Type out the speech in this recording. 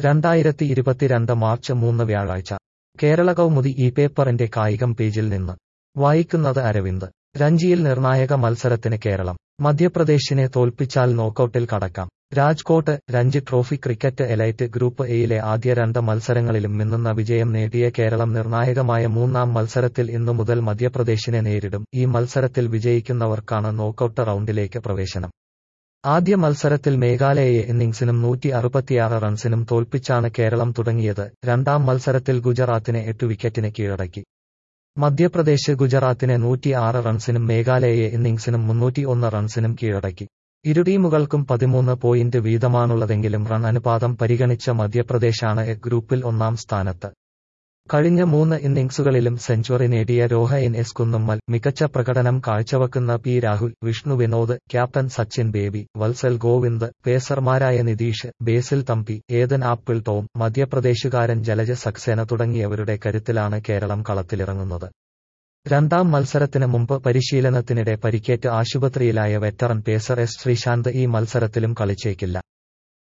രണ്ടായിരത്തി ഇരുപത്തിരണ്ട് മാർച്ച് മൂന്ന് വ്യാഴാഴ്ച കേരള കൗമുദി ഈ പേപ്പറിന്റെ കായികം പേജിൽ നിന്ന് വായിക്കുന്നത് അരവിന്ദ് രഞ്ജിയിൽ നിർണായക മത്സരത്തിന് കേരളം മധ്യപ്രദേശിനെ തോൽപ്പിച്ചാൽ നോക്കൌട്ടിൽ കടക്കാം Rajkot Ranji trophy cricket elite group എയിലെ ആദ്യ രണ്ട് മത്സരങ്ങളിലും മിന്നുന്ന വിജയം നേടിയ കേരളം നിർണായകമായ മൂന്നാം മത്സരത്തിൽ ഇന്നു മുതൽ മധ്യപ്രദേശിനെ നേരിടും ഈ മത്സരത്തിൽ വിജയിക്കുന്നവർക്കാണ് നോക്കൌട്ട് റൗണ്ടിലേക്ക് പ്രവേശനം ആദ്യ മത്സരത്തിൽ മേഘാലയയെ ഇന്നിംഗ്സിനും നൂറ്റി അറുപത്തിയാറ് റൺസിനും തോൽപ്പിച്ചാണ് കേരളം തുടങ്ങിയത് രണ്ടാം മത്സരത്തിൽ ഗുജറാത്തിനെ എട്ട് വിക്കറ്റിന് കീഴടക്കി മധ്യപ്രദേശ് ഗുജറാത്തിനെ നൂറ്റി ആറ് റൺസിനും മേഘാലയയെ ഇന്നിംഗ്സിനും മുന്നൂറ്റി ഒന്ന് റൺസിനും കീഴടക്കി ഇരു ടീമുകൾക്കും പതിമൂന്ന് പോയിന്റ് വീതമാണുള്ളതെങ്കിലും റൺ അനുപാതം പരിഗണിച്ച മധ്യപ്രദേശാണ് എ ഗ്രൂപ്പിൽ ഒന്നാം സ്ഥാനത്ത് കഴിഞ്ഞ മൂന്ന് ഇന്നിംഗ്സുകളിലും സെഞ്ചുറി നേടിയ രോഹൻ എസ് കുന്നുമ്മൽ മികച്ച പ്രകടനം കാഴ്ചവെക്കുന്ന പി രാഹുൽ വിഷ്ണു വിനോദ് ക്യാപ്റ്റൻ സച്ചിൻ ബേബി വത്സൽ ഗോവിന്ദ് പേസർമാരായ നിതീഷ് ബേസിൽ തമ്പി ഏതൻ ആപ്പിൾ ടോം മധ്യപ്രദേശുകാരൻ ജലജ സക്സേന തുടങ്ങിയവരുടെ കരുത്തിലാണ് കേരളം കളത്തിലിറങ്ങുന്നത് രണ്ടാം മത്സരത്തിന് മുമ്പ് പരിശീലനത്തിനിടെ പരിക്കേറ്റ് ആശുപത്രിയിലായ വെറ്ററൻ പേസർ എസ് ശ്രീശാന്ത് ഈ മത്സരത്തിലും കളിച്ചേക്കില്ല